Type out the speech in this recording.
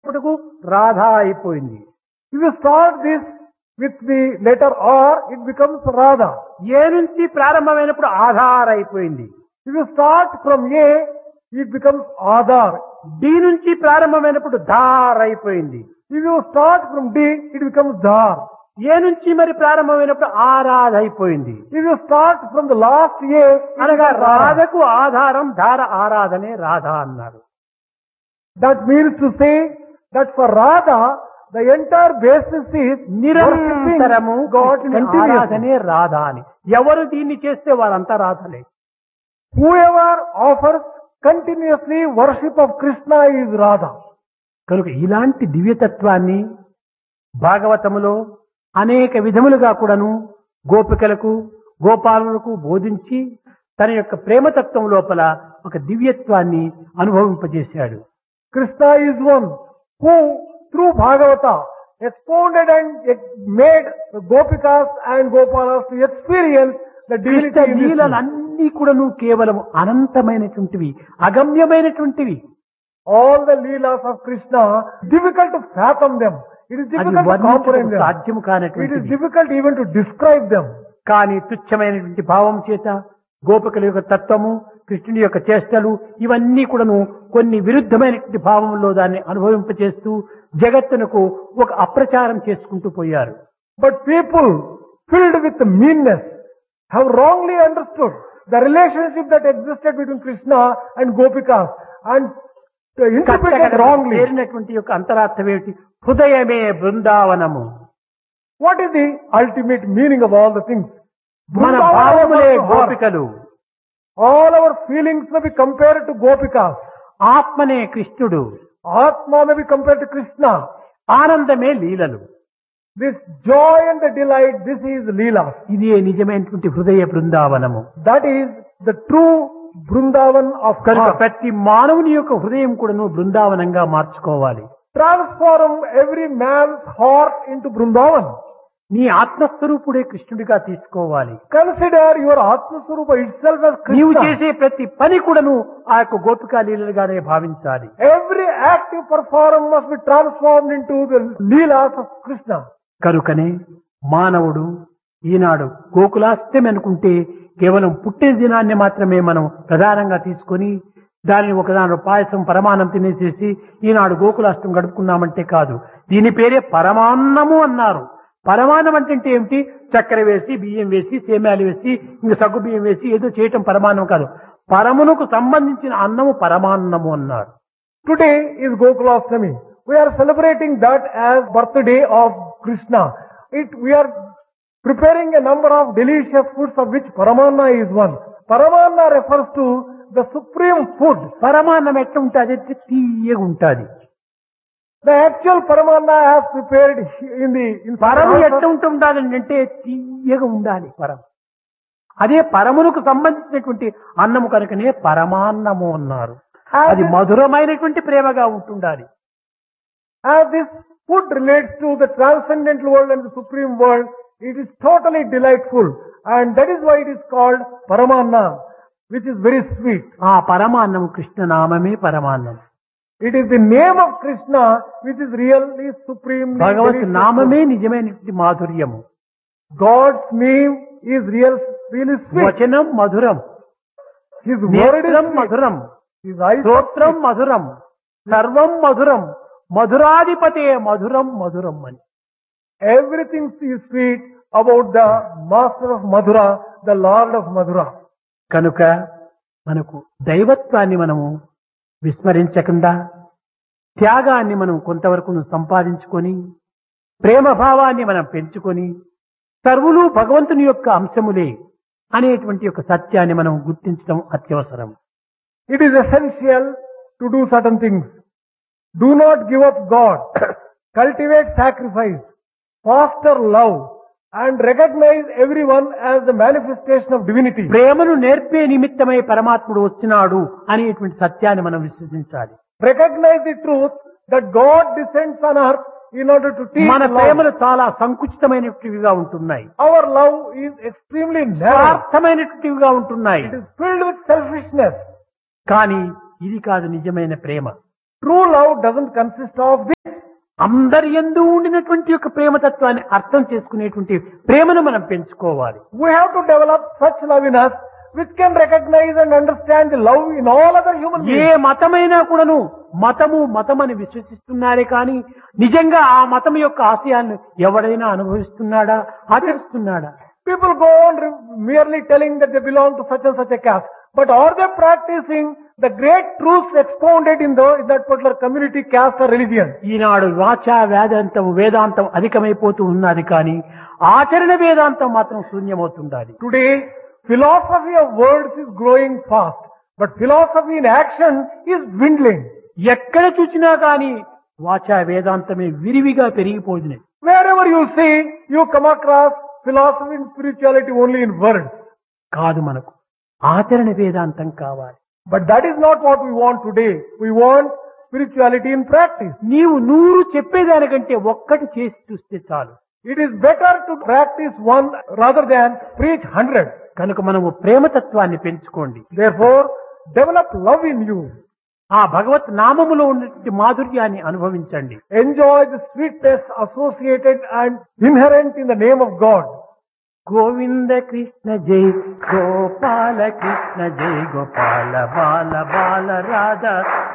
ఇప్పటికు రాధా అయిపోయింది If you start this with the letter R, it becomes Radha. ఏ నుంచి ప్రారంభమైనప్పుడు ఆధార్ అయిపోయింది If you start from A, it becomes Adar. D నుంచి ప్రారంభమైనప్పుడు ధార్ అయిపోయింది If you start from D, it becomes Dar. ఏ నుంచి మరి ప్రారంభమైనప్పుడు ఆరాధ అయిపోయింది If you start from the last A, it అనగా becomes Radha. రాధకు ఆధారం ధార ఆరాధనే రాధ అన్నారు That means to say that for Radha, the entire basis is నిరంతరము worshipping God కృష్ణుని continuously. ఆరాధనే రాధ అని ఎవరు దీన్ని చేస్తే వారంతా రాధలే Whoever offers continuously worship of Krishna is Radha. కనుక ఇలాంటి దివ్యతత్వాన్ని భాగవతములో అనేక విధములుగా కూడాను గోపికలకు గోపాలులకు బోధించి తన యొక్క ప్రేమతత్వం లోపల ఒక దివ్యత్వాన్ని అనుభవింపజేశాడు Krishna is one who, through Bhagavata, expounded and ex- made the Gopikas and Gopalas to experience the divinity Krishna in this world. లీలలన్నీ కూడాను కేవలం అనంతమైనటువంటివి అగమ్యమైనటువంటివి All the leelas of Krishna, difficult to fathom them. It is అది difficult to comprehend వర్ణించడం them. సాధ్యం It is కానటువంటిది difficult even to describe them. కానీ తుచ్చమైనటువంటి భావం చేత గోపికల యొక్క తత్వము కృష్ణుని యొక్క చేష్టలు ఇవన్నీ కూడాను కొన్ని విరుద్ధమైనటువంటి భావంలో దాన్ని అనుభవింపచేస్తూ జగత్తునకు ఒక అప్రచారం చేసుకుంటూ పోయారు But people filled with meanness have wrongly understood the relationship that existed between Krishna and Gopikas and interpreted wrongly. చేరినటువంటి యొక్క అంతరార్థం ఏమిటి హృదయమే బృందావనము What is the ultimate meaning of all the things? మన Vrindavan భావములే was to heart. గోపికలు All our feelings may be compared to Gopikas. ఆత్మనే కృష్ణుడు Atma may be compared to Krishna. ఆనందమే లీలలు This joy and the delight, this is Leela. ఇదే నిజమైనటువంటి హృదయ బృందావనము That is the true Vrindavan of కనుక heart. ప్రతి మానవుని యొక్క హృదయం కూడాను బృందావనంగా మార్చుకోవాలి Transform every man's heart into Vrindavan. నీ ఆత్మస్వరూపుడే కృష్ణుడిగా తీసుకోవాలి Consider your Atma Swarupa itself as నీవు Krishna. చేసే ప్రతి పని కూడాను ఆ యొక్క గోపికా లీలలుగానే భావించాలి Every act you perform must be transformed into the Leelas of Krishna. కనుకనే మానవుడు ఈనాడు గోకులాస్తం అనుకుంటే కేవలం పుట్టిన దినాన్ని మాత్రమే మనం ప్రధానంగా తీసుకొని దానిని ఒకదాని పాయసం పరమాన్నం తినేసేసి ఈనాడు గోకులాష్టం గడుపుకున్నామంటే కాదు దీని పేరే పరమాన్నము అన్నారు పరమాన్నం అంటే ఏమిటి చక్కెర వేసి బియ్యం వేసి సేమ్యాలు వేసి ఇంక సగ్గు బియ్యం వేసి ఏదో చేయటం పరమాన్నం కాదు పరమునకు సంబంధించిన అన్నము పరమాన్నము అన్నారు Today is Gokulashtami. We are celebrating that as birthday of Krishna. It, we are preparing a number of delicious foods of which Paramanna is one. Paramanna refers to the supreme food. పరమాన్నం ఎట్లా ఉంటుంది అంటే తీయగా ఉంటుంది The actual Paramanna as prepared in the in పరము house ఎట్లా of- ఉంటుండాలి అంటే తీయగా ఉండాలి పరం అదే పరమునకు సంబంధించినటువంటి అన్నము కనుకనే పరమాన్నము అన్నారు అది మధురమైనటువంటి ప్రేమగా ఉంటుండాలి As this food relates to the transcendental world and the supreme world, it is totally delightful. And that is why it is called Paramanna, which is very sweet. ఆ పరమాన్నం కృష్ణ నామమే పరమాన్నం It is the name of Krishna which is really supreme. భగవత్ నామమే నిజమైనటువంటి మాధుర్యము God's name is real, really sweet. వచనం మధురం His word is నేత్రం sweet. మధురం His eyes are స్తోత్రం sweet. మధురం సర్వం మధురం మధురాధిపతే మధురం మధురం అని Everything is sweet about the master of Madhura, the Lord of Madhura. కనుక మనకు దైవత్వాన్ని మనము విస్మరించకుండా త్యాగాన్ని మనం కొంతవరకు సంపాదించుకొని ప్రేమ భావాన్ని మనం పెంచుకొని సర్వులు భగవంతుని యొక్క అంశములే అనేటువంటి యొక్క సత్యాన్ని మనం గుర్తించడం అత్యవసరం It is essential to do certain things. Do not give up God. Cultivate sacrifice. Foster love. And recognize everyone as the manifestation of divinity. ప్రేమను నేర్పే నిమిత్తమై పరమాత్ముడు వచ్చినాడు అనేటువంటి సత్యాన్ని మనం విశ్వసించాలి Recognize the truth that God descends on earth in order to teach మన love. ప్రేమలు చాలా సంకుచితమైనటివిగా ఉంటున్నాయి Our love is extremely narrow. స్వార్థమైనటివిగా ఉంటున్నాయి It is filled with selfishness. కానీ ఇది కాదు నిజమైన ప్రేమ True love doesn't consist of this. అందరి ఎందు ఉండినటువంటి యొక్క ప్రేమతత్వాన్ని అర్థం చేసుకునేటువంటి ప్రేమను మనం పెంచుకోవాలి We have to develop such love in us which can recognize and understand the love in all other human A beings. మతమైనా కూడాను మతము మతమని విశ్వసిస్తున్నారే కానీ నిజంగా ఆ మతం యొక్క ఆశయాన్ని ఎవడైనా అనుభవిస్తున్నాడా ఆచరిస్తున్నాడా People go on re- merely telling that they belong to such and such a caste. But are they practicing the great truths expounded in, the, in that particular community, caste or religion? ఈనాడు వాచా వేదాంతం వేదాంతం అధికమైపోతూ ఉన్నది కానీ ఆచరణ వేదాంతం మాత్రం శూన్యమవుతుండాలి Today, philosophy of words is growing fast. But philosophy in action is dwindling. ఎక్కడ చూసినా కానీ వాచా వేదాంతమే విరివిగా పెరిగిపోయినాయి Wherever you see, you come across philosophy and spirituality only in words. కాదు మనకు ఆచరణ వేదాంతం కావాలి But that is not what we want today. We want spirituality in practice. నీవు నూరు చెప్పేదానికంటే ఒక్కటి చేసి చూస్తే చాలు It is better to practice one rather than preach hundred. కనుక మనము ప్రేమతత్వాన్ని పెంచుకోండి Therefore, develop love in you. ఆ భగవత్ నామములో ఉన్నటువంటి మాధుర్యాన్ని అనుభవించండి Enjoy the sweetness associated and inherent in the name of God. Govinda Krishna జై గోపాల కృష్ణ జై గోపాల బాల బాల రాధ